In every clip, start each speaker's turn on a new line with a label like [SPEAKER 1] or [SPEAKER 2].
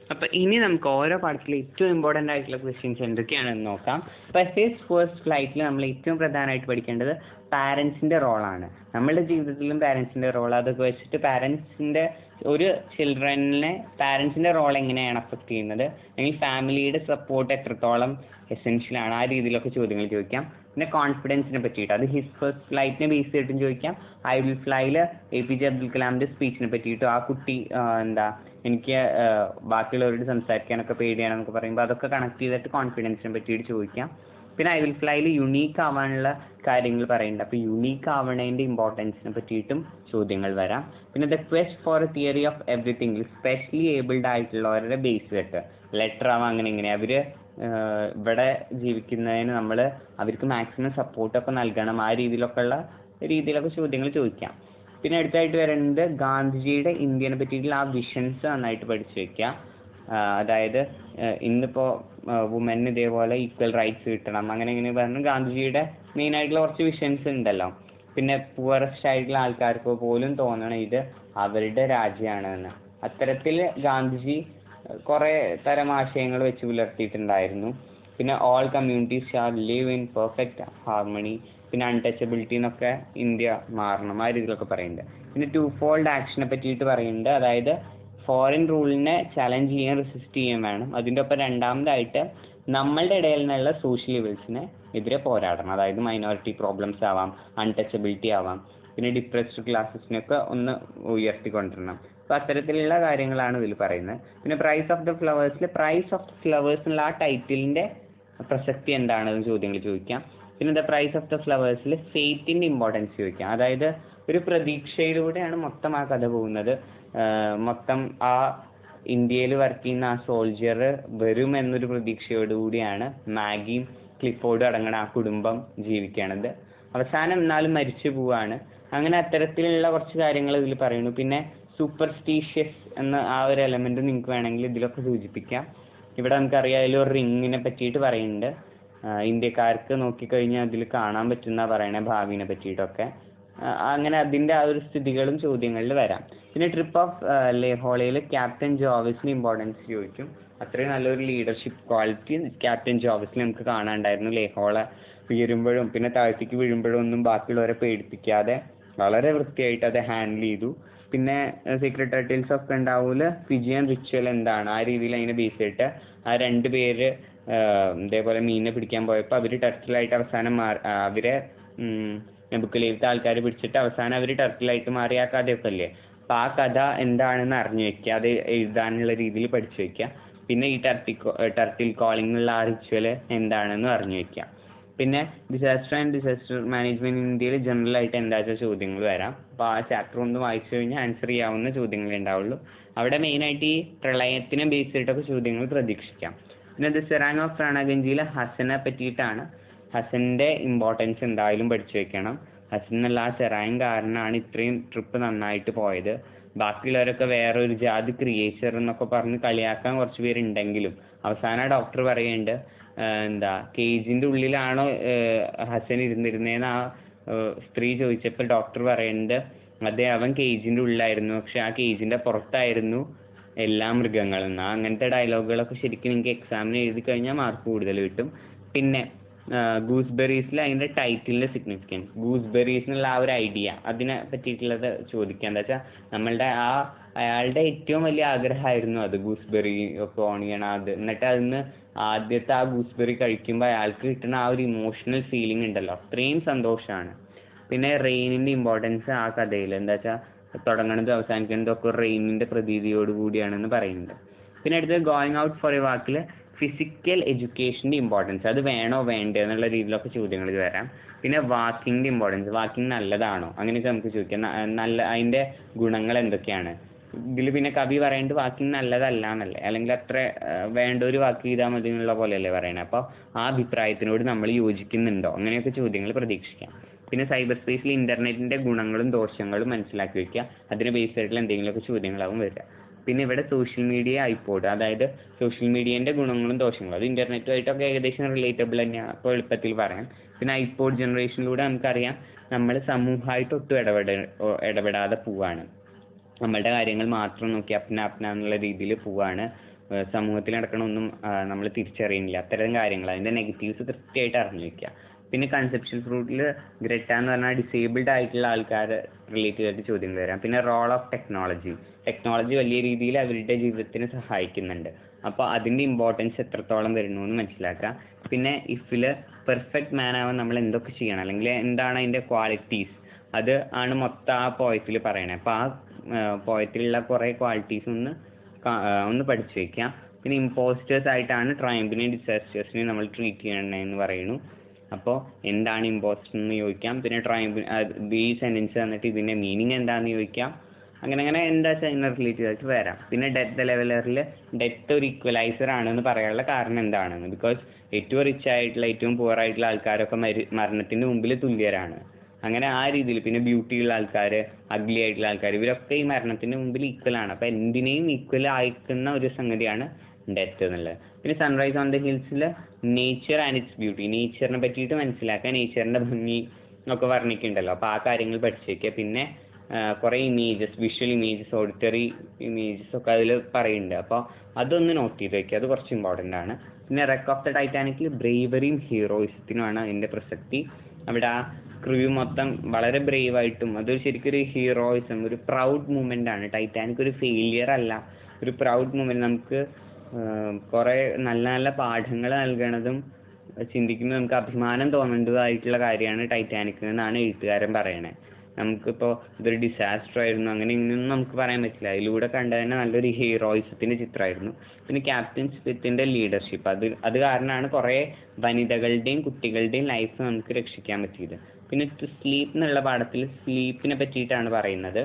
[SPEAKER 1] അപ്പോൾ ഇനി നമുക്ക് ഓരോ പാഠത്തിലും ഏറ്റവും ഇമ്പോർട്ടൻ്റ് ആയിട്ടുള്ള ക്വസ്റ്റ്യൻസ് എന്തൊക്കെയാണെന്ന് നോക്കാം അപ്പോൾ എസ് എസ് ഫസ്റ്റ് ഫ്ലൈറ്റിൽ നമ്മൾ ഏറ്റവും പ്രധാനമായിട്ട് പഠിക്കേണ്ടത് പാരൻസിൻ്റെ റോളാണ് നമ്മളുടെ ജീവിതത്തിലും പാരൻസിൻ്റെ റോൾ അതൊക്കെ വെച്ചിട്ട് പാരൻസിൻ്റെ ഒരു ചിൽഡ്രനെ പാരൻസിൻ്റെ റോൾ എങ്ങനെയാണ് അഫക്റ്റ് ചെയ്യുന്നത് അല്ലെങ്കിൽ ഫാമിലിയുടെ സപ്പോർട്ട് എത്രത്തോളം എസെൻഷ്യൽ ആണ് ആ രീതിയിലൊക്കെ ചോദ്യങ്ങൾ ചോദിക്കാം പിന്നെ കോൺഫിഡൻസിനെ പറ്റിയിട്ട് അത് ഹിസ് ഫസ്റ്റ് ഫ്ലൈറ്റിനെ ബേസ് ചെയ്തിട്ടും ചോദിക്കാം ഐ വിൽ ഫ്ലൈയിൽ എ പി ജെ അബ്ദുൽ കലാമിൻ്റെ സ്പീച്ചിനെ പറ്റിയിട്ടും ആ കുട്ടി ആ, എന്താ എനിക്ക് ആ, ബാക്കിയുള്ളവരോട് സംസാരിക്കാനൊക്കെ പേടിയാണെന്നൊക്കെ പറയുമ്പോൾ അതൊക്കെ കണക്ട് ചെയ്തിട്ട് കോൺഫിഡൻസിനെ പറ്റിയിട്ട് ചോദിക്കാം പിന്നെ ഐ വിൽ ഫ്ലൈയിൽ യുണീക്ക് ആവാനുള്ള കാര്യങ്ങൾ പറയുന്നുണ്ട് അപ്പോൾ യുണീക്ക് ആവണതിൻ്റെ ഇമ്പോർട്ടൻസിനെ പറ്റിയിട്ടും ചോദ്യങ്ങൾ വരാം പിന്നെ the quest for a theory of everything specially abled ആയിട്ടുള്ളവരുടെ ബേസ് കേട്ട് ലെറ്റർ ആവാം അങ്ങനെ ഇങ്ങനെ അവർ ഇവിടെ ജീവിക്കുന്നതിന് നമ്മൾ അവർക്ക് മാക്സിമം സപ്പോർട്ടൊക്കെ നൽകണം ആ രീതിയിലൊക്കെ ഉള്ള രീതിയിലൊക്കെ ചോദ്യങ്ങൾ ചോദിക്കാം പിന്നെ അടുത്തായിട്ട് വരുന്നത് ഗാന്ധിജിയുടെ ഇന്ത്യനെ പറ്റിയിട്ടുള്ള ആ വിഷൻസ് നന്നായിട്ട് പഠിച്ചു വെക്കുക ആ, അതായത് ഏഹ് ഇന്നിപ്പോൾ വുമന് ഇതേപോലെ ഈക്വൽ റൈറ്റ്സ് കിട്ടണം അങ്ങനെ ഇങ്ങനെ പറഞ്ഞ് ഗാന്ധിജിയുടെ മെയിൻ ആയിട്ടുള്ള കുറച്ച് വിഷൻസ് ഉണ്ടല്ലോ പിന്നെ പുവറസ്റ്റ് ആയിട്ടുള്ള ആൾക്കാർക്ക് പോലും തോന്നണം ഇത് അവരുടെ രാജ്യമാണെന്ന് അത്തരത്തിൽ ഗാന്ധിജി കുറേ തരം ആശയങ്ങൾ വെച്ച് പുലർത്തിയിട്ടുണ്ടായിരുന്നു പിന്നെ all communities shall live in perfect harmony പിന്നെ അൺടച്ചബിലിറ്റി എന്നൊക്കെ ഇന്ത്യ മാറണം ആ രീതിയിലൊക്കെ പറയുന്നുണ്ട് പിന്നെ ടു ഫോൾഡ് ആക്ഷനെ പറ്റിയിട്ട് പറയുന്നുണ്ട് അതായത് ഫോറിൻ റൂളിനെ ചലഞ്ച് ചെയ്യാൻ റെസിസ്റ്റ് ചെയ്യാൻ വേണം അതിൻ്റെ ഒപ്പം രണ്ടാമതായിട്ട് നമ്മളുടെ ഇടയിൽ നിന്നുള്ള സോഷ്യൽ ഇവൽസിനെ എതിരെ പോരാടണം അതായത് മൈനോറിറ്റി പ്രോബ്ലംസ് ആവാം അൺടച്ചബിലിറ്റി ആവാം പിന്നെ ഡിപ്രസ്ഡ് ക്ലാസ്സസിനൊക്കെ ഒന്ന് ഉയർത്തിക്കൊണ്ടിരണം അപ്പോൾ അത്തരത്തിലുള്ള കാര്യങ്ങളാണ് ഇതിൽ പറയുന്നത് പിന്നെ പ്രൈസ് ഓഫ് ദ ഫ്ലവേഴ്സിൽ പ്രൈസ് ഓഫ് ദ ഫ്ലവേഴ്സ് എന്നുള്ള ആ ടൈറ്റിലിൻ്റെ പ്രസക്തി എന്താണെന്ന് ചോദ്യങ്ങൾ ചോദിക്കാം പിന്നെ ദ പ്രൈസ് ഓഫ് ദ ഫ്ലവേഴ്സിൽ ഫെയ്ത്തിൻ്റെ ഇമ്പോർട്ടൻസ് ചോദിക്കാം അതായത് ഒരു പ്രതീക്ഷയിലൂടെയാണ് മൊത്തം ആ കഥ പോകുന്നത് ആഹ് മൊത്തം ആ ഇന്ത്യയിൽ വർക്ക് ചെയ്യുന്ന ആ സോൾജിയർ വരും എന്നൊരു പ്രതീക്ഷയോടുകൂടിയാണ് മാഗിയും ക്ലിഫോർഡും അടങ്ങുന്ന ആ കുടുംബം ജീവിക്കണത് അവസാനം എന്നാലും മരിച്ചു പോവാണ് അങ്ങനെ അത്തരത്തിലുള്ള കുറച്ച് കാര്യങ്ങൾ ഇതിൽ പറയുന്നു പിന്നെ സൂപ്പർസ്റ്റീഷ്യസ് എന്ന ആ ഒരു എലമെന്റ് നിങ്ങൾക്ക് വേണമെങ്കിൽ ഇതിലൊക്കെ സൂചിപ്പിക്കാം ഇവിടെ നമുക്കറിയാം അതിലൊരു റിങ്ങിനെ പറ്റിയിട്ട് പറയുന്നുണ്ട് ആഹ് ഇന്ത്യക്കാർക്ക് നോക്കിക്കഴിഞ്ഞാൽ അതിൽ കാണാൻ പറ്റുന്ന പറയണ ഭാവിനെ പറ്റിയിട്ടൊക്കെ ആഹ് അങ്ങനെ അതിൻ്റെ ആ ഒരു സ്ഥിതികളും ചോദ്യങ്ങളിൽ വരാം പിന്നെ ട്രിപ്പ് ഓഫ് ലേഹോളയിൽ ക്യാപ്റ്റൻ ജോവിസിന് ഇമ്പോർട്ടൻസ് ചോദിക്കും അത്രയും നല്ലൊരു ലീഡർഷിപ്പ് ക്വാളിറ്റി ക്യാപ്റ്റൻ ജോവിസിൽ നമുക്ക് കാണാനുണ്ടായിരുന്നു ലേഹോള ഉയരുമ്പോഴും പിന്നെ താഴ്ത്തിക്ക് വീഴുമ്പോഴും ഒന്നും ബാക്കിയുള്ളവരെ പേടിപ്പിക്കാതെ വളരെ വൃത്തിയായിട്ട് അത് ഹാൻഡിൽ ചെയ്തു പിന്നെ സീക്രട്ട് ടൈറ്റിൽസ് ഓഫ് കണ്ടാവൂല് ഫിജിയൻ റിച്വൽ എന്താണ് ആ രീതിയിൽ അതിനെ ബേസ് ചെയ്തിട്ട് ആ രണ്ട് പേര് ആഹ് ഇതേപോലെ മീനിനെ പിടിക്കാൻ പോയപ്പോൾ അവർ ടർട്ടിലായിട്ട് അവസാനം മാറി അവരെ നെബുക്കലേത്തെ ആൾക്കാർ പിടിച്ചിട്ട് അവസാനം അവർ ടർട്ടിലായിട്ട് മാറിയ ആ കഥയൊക്കെ അല്ലേ അപ്പോൾ ആ കഥ എന്താണെന്ന് അറിഞ്ഞു വെക്കുക അത് എഴുതാനുള്ള രീതിയിൽ പഠിച്ചു വെക്കുക പിന്നെ ഈ ടർട്ടി ടർട്ടിൽ കോളിംഗ് ഉള്ള ആ റിച്വൽ എന്താണെന്ന് അറിഞ്ഞു വെക്കുക പിന്നെ ഡിസാസ്റ്റർ ആൻഡ് ഡിസാസ്റ്റർ മാനേജ്മെന്റ് ഇന്ത്യയിൽ ജനറൽ ആയിട്ട് എന്താ വെച്ചാൽ ചോദ്യങ്ങൾ വരാം അപ്പോൾ ആ ചാപ്റ്റർ ഒന്ന് വായിച്ചു കഴിഞ്ഞാൽ ആൻസർ ചെയ്യാവുന്ന ചോദ്യങ്ങളേ ഉണ്ടാവുള്ളൂ അവിടെ മെയിനായിട്ട് ഈ പ്രളയത്തിനെ ബേസ് ചെയ്തിട്ടൊക്കെ ചോദ്യങ്ങൾ പ്രതീക്ഷിക്കാം പിന്നെ ദ സെറാങ് ഓഫ് റാണഗഞ്ചിയിലെ ഹസനെ പറ്റിയിട്ടാണ് ഹസൻ്റെ ഇമ്പോർട്ടൻസ് എന്തായാലും പഠിച്ചു വെക്കണം ഹസൻ എന്നുള്ള ആ സെറാങ് കാരണമാണ് ഇത്രയും ട്രിപ്പ് നന്നായിട്ട് പോയത് ബാക്കിയുള്ളവരൊക്കെ വേറെ ഒരു ജാതി ക്രിയേച്ചർ എന്നൊക്കെ പറഞ്ഞ് കളിയാക്കാൻ കുറച്ച് പേരുണ്ടെങ്കിലും അവസാനം ഡോക്ടർ പറയുന്നുണ്ട് ആഹ് എന്താ കേജിൻ്റെ ഉള്ളിലാണോ ആഹ് ഹസൻ ഇരുന്നിരുന്നതെന്ന് ആ ആഹ് സ്ത്രീ ചോദിച്ചപ്പോൾ ഡോക്ടർ പറയുന്നുണ്ട് അതെ അവൻ കേജിൻ്റെ ഉള്ളിലായിരുന്നു പക്ഷെ ആ കേജിൻ്റെ പുറത്തായിരുന്നു എല്ലാ മൃഗങ്ങളും ആ അങ്ങനത്തെ ഡയലോഗുകളൊക്കെ ശരിക്കും നിങ്ങൾക്ക് എക്സാമിന് എഴുതി കഴിഞ്ഞാൽ മാർക്ക് കൂടുതൽ കിട്ടും പിന്നെ ഗൂസ്ബെറീസിൽ അതിൻ്റെ ടൈറ്റിലിൻ്റെ സിഗ്നിഫിക്കൻസ് ഗൂസ്ബെറീസ് എന്നുള്ള ആ ഒരു ഐഡിയ അതിനെ പറ്റിയിട്ടുള്ളത് ചോദിക്കുക എന്താ വെച്ചാൽ നമ്മളുടെ ആ അയാളുടെ ഏറ്റവും വലിയ ആഗ്രഹമായിരുന്നു അത് ഗൂസ്ബെറി ഒക്കെ ഓൺ ചെയ്യണം അത് എന്നിട്ട് അതിന്ന് ആദ്യത്തെ ആ ഗൂസ്ബെറി കഴിക്കുമ്പോൾ അയാൾക്ക് കിട്ടുന്ന ആ ഒരു ഇമോഷണൽ ഫീലിംഗ് ഉണ്ടല്ലോ അത്രയും സന്തോഷമാണ് പിന്നെ റെയിനിൻ്റെ ഇമ്പോർട്ടൻസ് ആ കഥയിൽ എന്താ വെച്ചാൽ തുടങ്ങണതും അവസാനിക്കുന്നതും ഒക്കെ റെയിനിൻ്റെ പ്രതീതിയോട് കൂടിയാണെന്ന് പറയുന്നുണ്ട് പിന്നെ അടുത്തത് ഗോയിങ് ഔട്ട് ഫോർ എ വാക്കിൽ ഫിസിക്കൽ എഡ്യൂക്കേഷൻ്റെ ഇമ്പോർട്ടൻസ് അത് വേണോ വേണ്ടേ എന്നുള്ള രീതിയിലൊക്കെ ചോദ്യങ്ങൾ വരാം പിന്നെ വാക്കിങ്ങിൻ്റെ ഇമ്പോർട്ടൻസ് വാക്കിംഗ് നല്ലതാണോ അങ്ങനെയൊക്കെ നമുക്ക് ചോദിക്കാം ന- നല്ല അതിൻ്റെ ഗുണങ്ങൾ എന്തൊക്കെയാണ് ഇതിൽ പിന്നെ കവി പറയുന്നത് വാക്കിംഗ് നല്ലതല്ല എന്നല്ലേ അല്ലെങ്കിൽ അത്ര ആ, വേണ്ട ഒരു വാക്ക് ചെയ്താൽ മതി എന്നുള്ള പോലെയല്ലേ പറയണത് അപ്പോൾ ആ അഭിപ്രായത്തിനോട് നമ്മൾ യോജിക്കുന്നുണ്ടോ അങ്ങനെയൊക്കെ ചോദ്യങ്ങൾ പ്രതീക്ഷിക്കാം പിന്നെ സൈബർ സ്പേസിൽ ഇൻ്റർനെറ്റിൻ്റെ ഗുണങ്ങളും ദോഷങ്ങളും മനസ്സിലാക്കി വെക്കുക അതിന് ബേസ് ആയിട്ടുള്ള എന്തെങ്കിലുമൊക്കെ ചോദ്യങ്ങളാവും വരിക പിന്നെ ഇവിടെ സോഷ്യൽ മീഡിയ ഐപോഡ് അതായത് സോഷ്യൽ മീഡിയേൻ്റെ ഗുണങ്ങളും ദോഷങ്ങളും അത് ഇൻ്റർനെറ്റുമായിട്ടൊക്കെ ഏകദേശം റിലേറ്റബിൾ തന്നെയാണ് അപ്പോൾ എളുപ്പത്തിൽ പറയാം പിന്നെ ഐപോഡ് ജനറേഷനിലൂടെ നമുക്കറിയാം നമ്മൾ സമൂഹമായിട്ട് ഒട്ടും ഇടപെട ഓ- ഇടപെടാതെ പോവാണ് നമ്മളുടെ കാര്യങ്ങൾ മാത്രം നോക്കി അപ്ന അപ്ന എന്നുള്ള രീതിയിൽ പോവാണ് ഏഹ് സമൂഹത്തിൽ നടക്കണ ഒന്നും നമ്മൾ തിരിച്ചറിയുന്നില്ല അത്തരം കാര്യങ്ങൾ അതിൻ്റെ നെഗറ്റീവ്സ് കൃത്യമായിട്ട് അറിഞ്ഞു വെക്കുക പിന്നെ കൺസെപ്ഷൻ ഫ്രൂട്ടിൽ ഗ്രെറ്റ എന്ന് പറഞ്ഞാൽ ഡിസേബിൾഡ് ആയിട്ടുള്ള ആൾക്കാർ റിലേറ്റ് ചെയ്തിട്ട് ചോദ്യങ്ങൾ വരാം പിന്നെ റോൾ ഓഫ് ടെക്നോളജി ടെക്നോളജി വലിയ രീതിയിൽ അവരുടെ ജീവിതത്തിന് സഹായിക്കുന്നുണ്ട് അപ്പോൾ അതിൻ്റെ ഇമ്പോർട്ടൻസ് എത്രത്തോളം വരുന്നു എന്ന് മനസ്സിലാക്കുക പിന്നെ ഇഫിൽ പെർഫെക്റ്റ് മാൻ ആവാൻ നമ്മൾ എന്തൊക്കെ ചെയ്യണം അല്ലെങ്കിൽ എന്താണ് അതിൻ്റെ ക്വാളിറ്റീസ് അത് ആണ് മൊത്തം ആ പോയറ്റിൽ പറയണത് അപ്പോൾ ആ പോയറ്റിലുള്ള കുറേ ക്വാളിറ്റീസ് ഒന്ന് കാ- ആ, ഒന്ന് പഠിച്ചു വെക്കാം പിന്നെ ഇമ്പോസ്റ്റേഴ്സ് ആയിട്ടാണ് ട്രയംബിനെയും ഡിസാസ്റ്റേഴ്സിനെയും നമ്മൾ ട്രീറ്റ് ചെയ്യണമെന്ന് പറയുന്നു അപ്പോൾ എന്താണ് ഇമ്പോസ്റ്റർ എന്ന് ചോദിക്കാം പിന്നെ ട്രയംബ് ഈ സെൻറ്റൻസ് തന്നിട്ട് ഇതിൻ്റെ മീനിങ് എന്താണെന്ന് ചോദിക്കാം അങ്ങനെ അങ്ങനെ എന്താ വെച്ചാൽ അതിനെ റിലേറ്റ് ചെയ്തിട്ട് വരാം പിന്നെ ഡെത്ത് ലെവലറിൽ ഡെത്ത് ഒരു ഈക്വലൈസർ ആണെന്ന് പറയാനുള്ള കാരണം എന്താണെന്ന് ബിക്കോസ് ഏറ്റവും റിച്ച് ആയിട്ടുള്ള ഏറ്റവും പുവർ ആയിട്ടുള്ള ആൾക്കാരൊക്കെ മരി മരണത്തിൻ്റെ മുമ്പിൽ തുല്യരാണ് അങ്ങനെ ആ രീതിയിൽ പിന്നെ ബ്യൂട്ടി ഉള്ള ആൾക്കാർ അഗ്ലി ആയിട്ടുള്ള ആൾക്കാർ ഇവരൊക്കെ ഈ മരണത്തിൻ്റെ മുമ്പിൽ ഈക്വൽ ആണ് അപ്പോൾ എന്തിനേയും ഈക്വൽ അയക്കുന്ന ഒരു സംഗതിയാണ് ഡെത്ത് എന്നുള്ളത് പിന്നെ സൺറൈസ് ഓൺ ദ ഹിൽസിൽ നേച്ചർ ആൻഡ് ഇറ്റ്സ് ബ്യൂട്ടി നേച്ചറിനെ പറ്റിയിട്ട് മനസ്സിലാക്കുക നേച്ചറിൻ്റെ ഭംഗി ഒക്കെ വർണ്ണിക്കുന്നുണ്ടല്ലോ അപ്പോൾ ആ കാര്യങ്ങൾ പഠിച്ചു വയ്ക്കുക പിന്നെ കുറേ images visual images auditory images ഒക്കെ അതിൽ പറയുന്നുണ്ട് അപ്പോൾ അതൊന്ന് നോട്ട് ചെയ്ത് വയ്ക്കുക അത് കുറച്ച് ഇമ്പോർട്ടൻ്റ് ആണ് പിന്നെ റെക്ക് ഓഫ് ദ ടൈറ്റാനിക്കിൽ ബ്രേവറിയും ഹീറോയിസത്തിനുമാണ് അതിൻ്റെ പ്രസക്തി അവിടെ ആ ക്രൂ മൊത്തം വളരെ ബ്രേവ് ആയിട്ടും അതൊരു ശരിക്കും ഒരു ഹീറോയിസം ഒരു പ്രൗഡ് മൂമെൻ്റ് ആണ് ടൈറ്റാനിക് ഒരു ഫെയിലിയർ അല്ല ഒരു പ്രൗഡ് മൂമെൻ്റ് നമുക്ക് കുറേ നല്ല നല്ല പാഠങ്ങൾ നൽകണതും ചിന്തിക്കുമ്പോൾ നമുക്ക് അഭിമാനം തോന്നേണ്ടതായിട്ടുള്ള കാര്യമാണ് ടൈറ്റാനിക് എന്നാണ് എഴുത്തുകാരൻ പറയണത് നമുക്കിപ്പോൾ ഇതൊരു ഡിസാസ്റ്റർ ആയിരുന്നു അങ്ങനെ ഇങ്ങനെയൊന്നും നമുക്ക് പറയാൻ പറ്റില്ല അതിലൂടെ കണ്ടത് തന്നെ നല്ലൊരു ഹീറോയിസത്തിൻ്റെ ചിത്രമായിരുന്നു പിന്നെ ക്യാപ്റ്റൻ സ്മിത്തിൻ്റെ ലീഡർഷിപ്പ് അത് അത് കാരണമാണ് കുറേ വനിതകളുടെയും കുട്ടികളുടെയും ലൈഫ് നമുക്ക് രക്ഷിക്കാൻ പറ്റിയത് പിന്നെ ടു സ്ലീപ്പ് എന്നുള്ള പാഠത്തിൽ സ്ലീപ്പിനെ പറ്റിയിട്ടാണ് പറയുന്നത്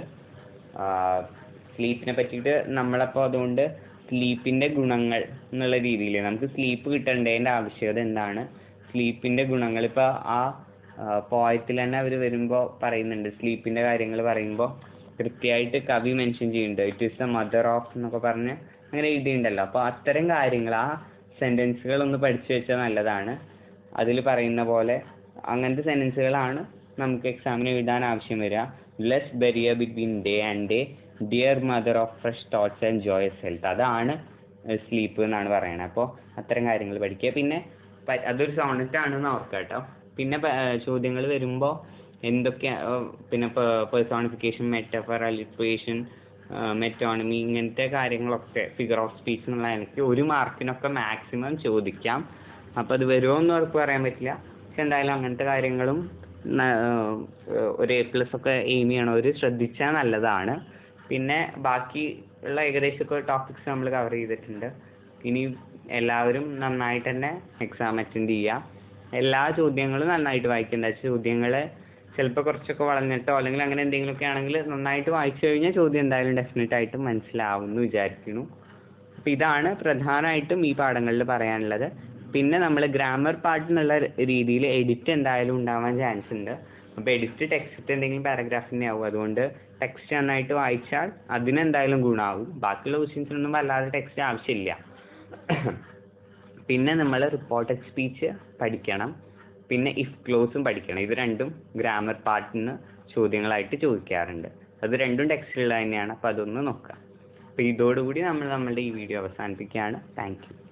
[SPEAKER 1] സ്ലീപ്പിനെ പറ്റിയിട്ട് നമ്മളപ്പോൾ അതുകൊണ്ട് സ്ലീപ്പിൻ്റെ ഗുണങ്ങൾ എന്നുള്ള രീതിയിൽ നമുക്ക് സ്ലീപ്പ് കിട്ടേണ്ടതിൻ്റെ ആവശ്യകത എന്താണ് സ്ലീപ്പിൻ്റെ ഗുണങ്ങൾ ഇപ്പോൾ ആ പോയത്തിൽ തന്നെ അവർ വരുമ്പോൾ പറയുന്നുണ്ട് സ്ലീപ്പിൻ്റെ കാര്യങ്ങൾ പറയുമ്പോൾ കൃത്യമായിട്ട് കവി മെൻഷൻ ചെയ്യുന്നുണ്ട് it is the mother of എന്നൊക്കെ പറഞ്ഞ് അങ്ങനെ എഴുതിയിട്ടുണ്ടല്ലോ അപ്പോൾ അത്തരം കാര്യങ്ങൾ ആ സെൻറ്റൻസുകൾ ഒന്ന് പഠിച്ചു വെച്ചാൽ നല്ലതാണ് അതിൽ പറയുന്ന പോലെ അങ്ങനത്തെ സെൻറ്റൻസുകളാണ് നമുക്ക് എക്സാമിന് എഴുതാൻ ആവശ്യം വരിക less barrier between day and day dear mother of fresh thoughts and joyous health അതാണ് സ്ലീപ്പ് എന്നാണ് പറയുന്നത് അപ്പോൾ അത്തരം കാര്യങ്ങൾ പഠിക്കുക പിന്നെ പ- അതൊരു സോണറ്റ് ആണെന്ന് ഓർക്കുക കേട്ടോ പിന്നെ ചോദ്യങ്ങൾ വരുമ്പോൾ എന്തൊക്കെ ആ, പിന്നെ പേഴ്സോണിഫിക്കേഷൻ മെറ്റഫർ അലിട്രേഷൻ മെറ്റോണമി ഇങ്ങനത്തെ കാര്യങ്ങളൊക്കെ ഫിഗർ ഓഫ് സ്പീച്ച് എന്നുള്ള എനിക്ക് ഒരു മാർക്കിനൊക്കെ മാക്സിമം ചോദിക്കാം അപ്പോൾ അത് വരുമോ എന്ന് ഉറപ്പ് പറയാൻ പറ്റില്ല പക്ഷെ എന്തായാലും അങ്ങനത്തെ കാര്യങ്ങളും ന- ഏഹ് ഒരു എ പ്ലസ് ഒക്കെ എയിം ചെയ്യണവർ ശ്രദ്ധിച്ചാൽ നല്ലതാണ് പിന്നെ ബാക്കി ഉള്ള ഏകദേശമൊക്കെ ടോപ്പിക്സ് നമ്മൾ കവർ ചെയ്തിട്ടുണ്ട് ഇനി എല്ലാവരും നന്നായിട്ട് തന്നെ എക്സാം അറ്റൻഡ് ചെയ്യുക എല്ലാ ചോദ്യങ്ങളും നന്നായിട്ട് വായിക്കുക എന്താ വെച്ചാൽ ചോദ്യങ്ങൾ ചിലപ്പോൾ കുറച്ചൊക്കെ വളഞ്ഞിട്ടോ അല്ലെങ്കിൽ അങ്ങനെ എന്തെങ്കിലുമൊക്കെ ആണെങ്കിൽ നന്നായിട്ട് വായിച്ചു കഴിഞ്ഞാൽ ചോദ്യം എന്തായാലും ഡെഫിനറ്റ് ആയിട്ട് മനസ്സിലാവും എന്ന് വിചാരിക്കുന്നു അപ്പോൾ ഇതാണ് പ്രധാനമായിട്ടും ഈ പാഠങ്ങളിൽ പറയാനുള്ളത് പിന്നെ നമ്മൾ ഗ്രാമർ പാർട്ട് എന്നുള്ള രീതിയിൽ എഡിറ്റ് എന്തായാലും ഉണ്ടാവാൻ ചാൻസ് ഉണ്ട് അപ്പോൾ എഡിറ്റ് ടെക്സ്റ്റ് എന്തെങ്കിലും പാരഗ്രാഫിൻ്റെ ആവും അതുകൊണ്ട് ടെക്സ്റ്റ് നന്നായിട്ട് വായിച്ചാൽ അതിനെന്തായാലും ഗുണമാവും ബാക്കിയുള്ള ക്വസ്റ്റ്യൻസിനൊന്നും വല്ലാതെ ടെക്സ്റ്റ് ആവശ്യമില്ല പിന്നെ നമ്മൾ റിപ്പോർട്ടഡ് സ്പീച്ച് പഠിക്കണം പിന്നെ ഇഫ് ക്ലോസും പഠിക്കണം ഇത് രണ്ടും ഗ്രാമർ പാർട്ടിൽ നിന്ന് ചോദ്യങ്ങളായിട്ട് ചോദിക്കാറുണ്ട് അത് രണ്ടും ടെക്സ്റ്റിലുള്ള തന്നെയാണ് അപ്പോൾ അതൊന്ന് നോക്കാം അപ്പോൾ ഇതോടുകൂടി നമ്മൾ നമ്മളുടെ ഈ വീഡിയോ അവസാനിപ്പിക്കുകയാണ് താങ്ക് യു